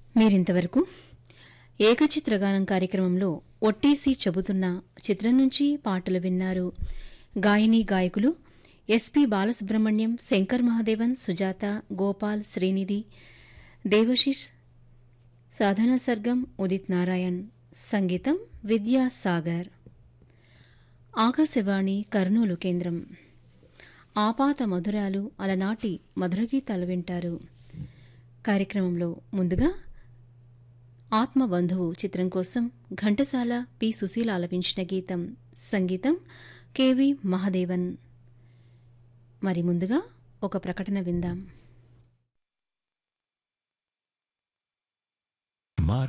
మీరింతవరకు ఏకచిత్రగానం కార్యక్రమంలో ఒట్టేసి చెబుతున్న చిత్రం నుంచి పాటలు విన్నారు గాయని గాయకులు ఎస్పి బాలసుబ్రహ్మణ్యం శంకర్ మహాదేవన్ సుజాత గోపాల్ శ్రీనిధి దేవశిష్ సాధన సర్గం ఉదిత్ నారాయణ్ సంగీతం విద్యాసాగర్ ఆకాశవాణి కర్నూలు కేంద్రం ఆపాత మధురాలు అలనాటి మధురగీతాలు వింటారు కార్యక్రమంలో ముందుగా ఆత్మబంధువు చిత్రం కోసం ఘంటసాల పి సుశీల ఆలపించిన గీతం సంగీతం కెవి మహదేవన్ మరి ముందుగా ఒక ప్రకటన విందాం